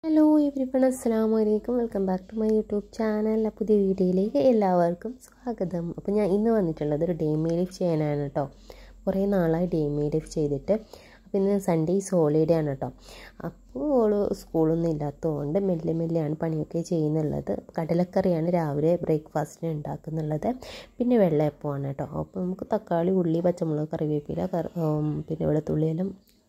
hello everyone അസ്സാം വലൈക്കും welcome back to my YouTube channel പുതിയ വീഡിയോയിലേക്ക് എല്ലാവർക്കും സ്വാഗതം അപ്പോൾ ഞാൻ ഇന്ന് വന്നിട്ടുള്ളത് ഒരു ഡേ മേ ലൈഫ് ചെയ്യാനാണ് കേട്ടോ കുറേ നാളായി ഡേ മേ ലൈഫ് ചെയ്തിട്ട് അപ്പോൾ ഇന്ന് സൺഡേ ഹോളിഡേ ആണ് കേട്ടോ അപ്പോൾ ഓള് സ്കൂളൊന്നും ഇല്ലാത്തതുകൊണ്ട് മെല്ലെ മെല്ലെയാണ് പണിയൊക്കെ ചെയ്യുന്നുള്ളത് കടലക്കറിയാണ് രാവിലെ ബ്രേക്ക്ഫാസ്റ്റിന് ഉണ്ടാക്കുന്നുള്ളത് പിന്നെ വെള്ളയപ്പമാണ് കേട്ടോ അപ്പോൾ നമുക്ക് തക്കാളി ഉള്ളി പച്ചമുളക് കറിവേപ്പില പിന്നെ വെളുത്തുള്ളിയെല്ലാം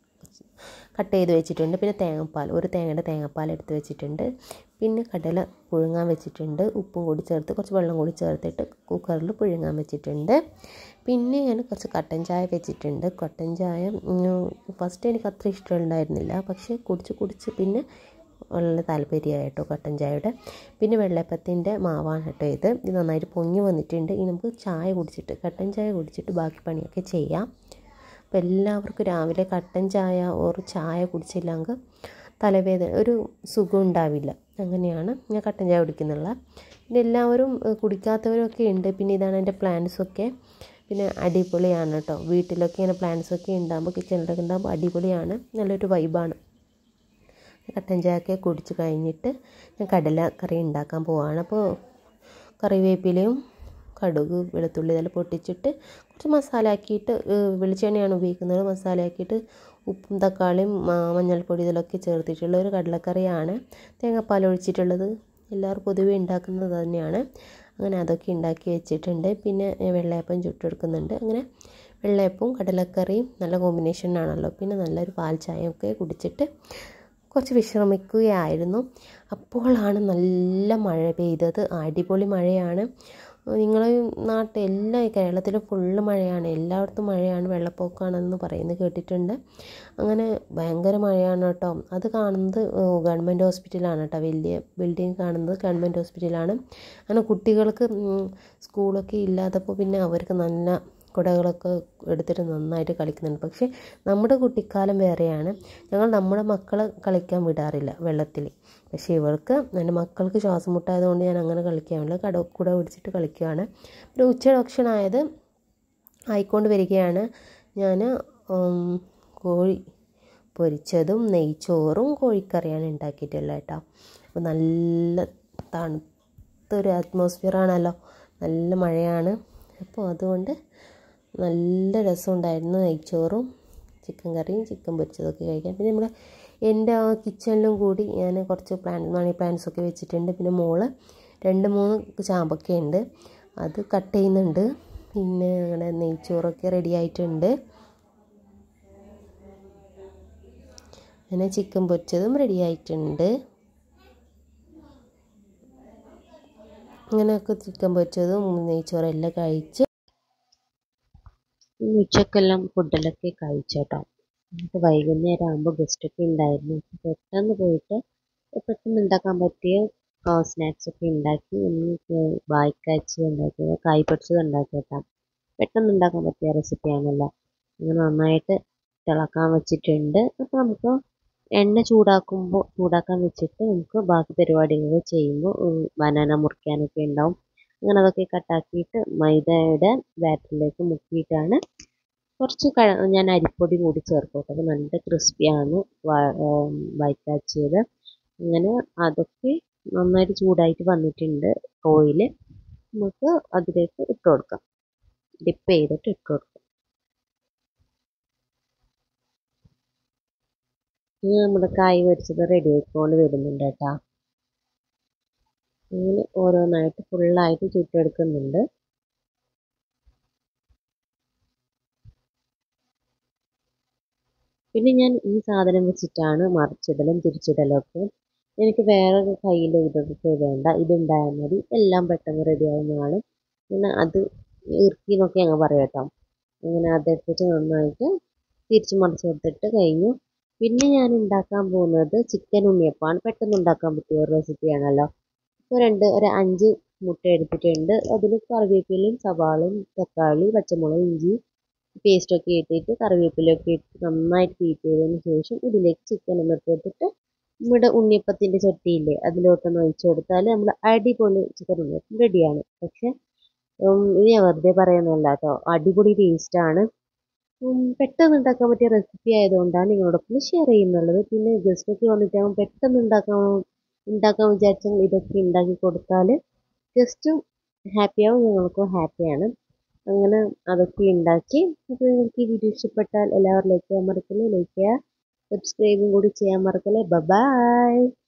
കട്ട് ചെയ്ത് വെച്ചിട്ടുണ്ട് പിന്നെ തേങ്ങാപ്പാൽ ഒരു തേങ്ങയുടെ തേങ്ങാപ്പാൽ എടുത്ത് വെച്ചിട്ടുണ്ട് പിന്നെ കടല പുഴുങ്ങാൻ വെച്ചിട്ടുണ്ട് ഉപ്പും കൂടി ചേർത്ത് കുറച്ച് വെള്ളം കൂടി ചേർത്തിട്ട് കുക്കറിൽ പുഴുങ്ങാൻ വെച്ചിട്ടുണ്ട് പിന്നെ ഞാൻ കുറച്ച് കട്ടൻ ചായ വെച്ചിട്ടുണ്ട് കട്ടൻ ചായ ഫസ്റ്റ് എനിക്ക് അത്ര ഇഷ്ടമുണ്ടായിരുന്നില്ല പക്ഷേ കുടിച്ച് കുടിച്ച് പിന്നെ നല്ല താല്പര്യമായിട്ടോ കട്ടൻ ചായയുടെ പിന്നെ വെള്ളയപ്പത്തിൻ്റെ മാവാണ് കേട്ടോ ഇത് ഇത് നന്നായിട്ട് പൊങ്ങി വന്നിട്ടുണ്ട് ഇനി നമുക്ക് ചായ കുടിച്ചിട്ട് കട്ടൻ ചായ കുടിച്ചിട്ട് ബാക്കി പണിയൊക്കെ ചെയ്യാം അപ്പോൾ എല്ലാവർക്കും രാവിലെ കട്ടൻ ചായ ഓർ ചായ കുടിച്ചില്ലെങ്കിൽ തലവേദന ഒരു സുഖം ഉണ്ടാവില്ല അങ്ങനെയാണ് ഞാൻ കട്ടൻ ചായ കുടിക്കുന്നുള്ള പിന്നെ എല്ലാവരും കുടിക്കാത്തവരൊക്കെ ഉണ്ട് പിന്നെ ഇതാണ് എൻ്റെ പ്ലാൻസൊക്കെ പിന്നെ അടിപൊളിയാണ് കേട്ടോ വീട്ടിലൊക്കെ ഇങ്ങനെ പ്ലാൻസൊക്കെ ഉണ്ടാകുമ്പോൾ കിച്ചണിലൊക്കെ ഉണ്ടാകുമ്പോൾ അടിപൊളിയാണ് നല്ലൊരു വൈബാണ് കട്ടൻ ചായയൊക്കെ കുടിച്ച് കഴിഞ്ഞിട്ട് ഞാൻ കടല കറി ഉണ്ടാക്കാൻ പോവാണ് അപ്പോൾ കറിവേപ്പിലയും കടുക് വെളുത്തുള്ളി ഇതെല്ലാം പൊട്ടിച്ചിട്ട് കുറച്ച് മസാല ആക്കിയിട്ട് വെളിച്ചെണ്ണയാണ് ഉപയോഗിക്കുന്നത് മസാല ആക്കിയിട്ട് ഉപ്പും തക്കാളിയും മഞ്ഞൾപ്പൊടി ഇതിലൊക്കെ ചേർത്തിട്ടുള്ള ഒരു കടലക്കറിയാണ് തേങ്ങാപ്പാൽ ഒഴിച്ചിട്ടുള്ളത് എല്ലാവരും പൊതുവെ ഉണ്ടാക്കുന്നത് തന്നെയാണ് അങ്ങനെ അതൊക്കെ ഉണ്ടാക്കി വെച്ചിട്ടുണ്ട് പിന്നെ വെള്ളയപ്പം ചുട്ടെടുക്കുന്നുണ്ട് അങ്ങനെ വെള്ളയപ്പവും കടലക്കറിയും നല്ല കോമ്പിനേഷനാണല്ലോ പിന്നെ നല്ലൊരു പാൽ ചായയൊക്കെ കുടിച്ചിട്ട് കുറച്ച് വിശ്രമിക്കുകയായിരുന്നു അപ്പോഴാണ് നല്ല മഴ പെയ്തത് അടിപൊളി മഴയാണ് നിങ്ങളെ നാട്ടിൽ എല്ലാ കേരളത്തിൽ ഫുള്ള് മഴയാണ് എല്ലായിടത്തും മഴയാണ് വെള്ളപ്പൊക്കമാണെന്ന് പറയുന്നത് കേട്ടിട്ടുണ്ട് അങ്ങനെ ഭയങ്കര മഴയാണ് കേട്ടോ അത് കാണുന്നത് ഗവൺമെൻറ് ഹോസ്പിറ്റലാണ് കേട്ടോ വലിയ ബിൽഡിംഗ് കാണുന്നത് ഗവൺമെൻറ് ഹോസ്പിറ്റലാണ് അങ്ങനെ കുട്ടികൾക്ക് സ്കൂളൊക്കെ ഇല്ലാത്തപ്പോൾ പിന്നെ അവർക്ക് നല്ല കുടകളൊക്കെ എടുത്തിട്ട് നന്നായിട്ട് കളിക്കുന്നുണ്ട് പക്ഷേ നമ്മുടെ കുട്ടിക്കാലം വേറെയാണ് ഞങ്ങൾ നമ്മുടെ മക്കളെ കളിക്കാൻ വിടാറില്ല വെള്ളത്തിൽ പക്ഷേ ഇവൾക്ക് എൻ്റെ മക്കൾക്ക് ശ്വാസം മുട്ടായതുകൊണ്ട് ഞാൻ അങ്ങനെ കളിക്കാറില്ല കട കുട പിടിച്ചിട്ട് കളിക്കുകയാണ് പിന്നെ ഉച്ച ഭക്ഷണമായത് ആയിക്കൊണ്ട് വരികയാണ് ഞാൻ കോഴി പൊരിച്ചതും നെയ്ച്ചോറും കോഴിക്കറിയാണ് ഉണ്ടാക്കിയിട്ടുള്ളത് കേട്ടോ അപ്പോൾ നല്ല തണുത്തൊരു അറ്റ്മോസ്ഫിയറാണല്ലോ നല്ല മഴയാണ് അപ്പോൾ അതുകൊണ്ട് നല്ല രസമുണ്ടായിരുന്നു നെയ്ച്ചോറും ചിക്കൻ കറിയും ചിക്കൻ പൊരിച്ചതൊക്കെ കഴിക്കാൻ പിന്നെ നമ്മുടെ എൻ്റെ ആ കിച്ചണിലും കൂടി ഞാൻ കുറച്ച് പ്ലാൻ മണി പ്ലാന്റ്സ് ഒക്കെ വെച്ചിട്ടുണ്ട് പിന്നെ മോള് രണ്ട് മൂന്ന് ചാമ്പൊക്കെ ഉണ്ട് അത് കട്ട് ചെയ്യുന്നുണ്ട് പിന്നെ അങ്ങനെ നെയ്ച്ചോറൊക്കെ റെഡി ആയിട്ടുണ്ട് അങ്ങനെ ചിക്കൻ പൊരിച്ചതും റെഡി ആയിട്ടുണ്ട് അങ്ങനെയൊക്കെ ചിക്കൻ പൊരിച്ചതും നെയ്ച്ചോറെല്ലാം കഴിച്ച് ഉച്ചക്കെല്ലാം ഫുഡിലൊക്കെ കഴിച്ചേട്ടോ നമുക്ക് വൈകുന്നേരം ആകുമ്പോൾ ഗസ്റ്റൊക്കെ ഉണ്ടായിരുന്നു പെട്ടെന്ന് പോയിട്ട് പെട്ടെന്ന് ഉണ്ടാക്കാൻ പറ്റിയ സ്നാക്സ് ഒക്കെ ഉണ്ടാക്കി ഒന്ന് വായിക്കാച്ചി ഉണ്ടാക്കിയത് കായ് പൊടിച്ചത് ഉണ്ടാക്കിയേട്ടാ പെട്ടെന്ന് ഉണ്ടാക്കാൻ പറ്റിയ റെസിപ്പിയാണല്ലോ അങ്ങനെ നന്നായിട്ട് തിളക്കാൻ വെച്ചിട്ടുണ്ട് അപ്പോൾ നമുക്ക് എണ്ണ ചൂടാക്കുമ്പോൾ ചൂടാക്കാൻ വെച്ചിട്ട് നമുക്ക് ബാക്കി പരിപാടികൾ ചെയ്യുമ്പോൾ ബനാന മുറിക്കാനൊക്കെ ഉണ്ടാവും അങ്ങനെ അതൊക്കെ കട്ടാക്കിയിട്ട് മൈദയുടെ ബാറ്ററിലേക്ക് മുക്കിയിട്ടാണ് കുറച്ച് ഞാൻ അരിപ്പൊടി കൂടി ചേർക്കട്ടെ അപ്പോൾ നല്ല ക്രിസ്പിയാണ് വൈറ്റാച്ചിയത് അങ്ങനെ അതൊക്കെ നന്നായിട്ട് ചൂടായിട്ട് വന്നിട്ടുണ്ട് ഓയിൽ നമുക്ക് അതിലേക്ക് ഇട്ട് കൊടുക്കാം ഡിപ്പ് ചെയ്തിട്ട് ഇട്ട് കൊടുക്കാം ഇനി നമ്മുടെ കായ് പൊരിച്ചത് റെഡി ആയിക്കൊണ്ട് വരുന്നുണ്ട് കേട്ടോ അങ്ങനെ ഓരോന്നായിട്ട് ഫുള്ളായിട്ട് ചുട്ടെടുക്കുന്നുണ്ട് പിന്നെ ഞാൻ ഈ സാധനം വെച്ചിട്ടാണ് മറിച്ചിടലും തിരിച്ചിടലും ഒക്കെ എനിക്ക് വേറെ കയ്യിൽ ഇതൊക്കെ വേണ്ട ഇതുണ്ടായാൽ മതി എല്ലാം പെട്ടെന്ന് റെഡി ആവുന്നതാണ് പിന്നെ അത് ഇറുക്കി എന്നൊക്കെ ഞങ്ങൾ പറയാം കേട്ടോ അങ്ങനെ അതെടുത്തിട്ട് നന്നായിട്ട് തിരിച്ച് മറിച്ചെടുത്തിട്ട് കഴിഞ്ഞു പിന്നെ ഞാൻ ഉണ്ടാക്കാൻ പോകുന്നത് ചിക്കൻ ഉണ്ണിയപ്പമാണ് പെട്ടെന്ന് ഉണ്ടാക്കാൻ പറ്റിയ ഒരു റെസിപ്പിയാണല്ലോ ഇപ്പോൾ രണ്ട് ഒരു അഞ്ച് മുട്ട എടുത്തിട്ടുണ്ട് അതിൽ കറിവേപ്പിലയും സവാളയും തക്കാളി പച്ചമുളക് ഇഞ്ചി പേസ്റ്റൊക്കെ ഇട്ടിട്ട് കറിവേപ്പിലൊക്കെ ഇട്ട് നന്നായിട്ട് ബീറ്റ് ചെയ്തതിന് ശേഷം ഇതിലേക്ക് ചിക്കൻ ഇട്ടിട്ട് നമ്മുടെ ഉണ്ണിയപ്പത്തിൻ്റെ ചട്ടിയില്ലേ അതിലോട്ടൊന്ന് ഒഴിച്ചു കൊടുത്താൽ നമ്മൾ അടിപൊളി ചിക്കൻ ഉണ്ണിയപ്പം റെഡിയാണ് പക്ഷെ ഇത് ഞാൻ വെറുതെ പറയുന്നതല്ല കേട്ടോ അടിപൊളി ടേസ്റ്റാണ് ഉം, പെട്ടെന്ന് ഉണ്ടാക്കാൻ പറ്റിയ റെസിപ്പി ആയതുകൊണ്ടാണ് നിങ്ങളോടൊപ്പം ഷെയർ ചെയ്യുന്നുള്ളത് പിന്നെ ഗസ്റ്റൊക്കെ വന്നിട്ടാകുമ്പോൾ പെട്ടെന്ന് ഉണ്ടാക്കാൻ ഉണ്ടാക്കാൻ വിചാരിച്ചെങ്കിൽ ഇതൊക്കെ ഉണ്ടാക്കി കൊടുത്താൽ ഗസ്റ്റും ഹാപ്പിയാവും ഞങ്ങൾക്കും ഹാപ്പിയാണ് അങ്ങനെ അതൊക്കെ ഉണ്ടാക്കി അപ്പോൾ നിങ്ങൾക്ക് ഈ വീഡിയോ ഇഷ്ടപ്പെട്ടാൽ എല്ലാവരും ലൈക്ക് ചെയ്യാൻ മറക്കല്ലേ ലൈക്ക് ചെയ്യുക സബ്സ്ക്രൈബും കൂടി ചെയ്യാൻ മറക്കല്ലേ ബൈ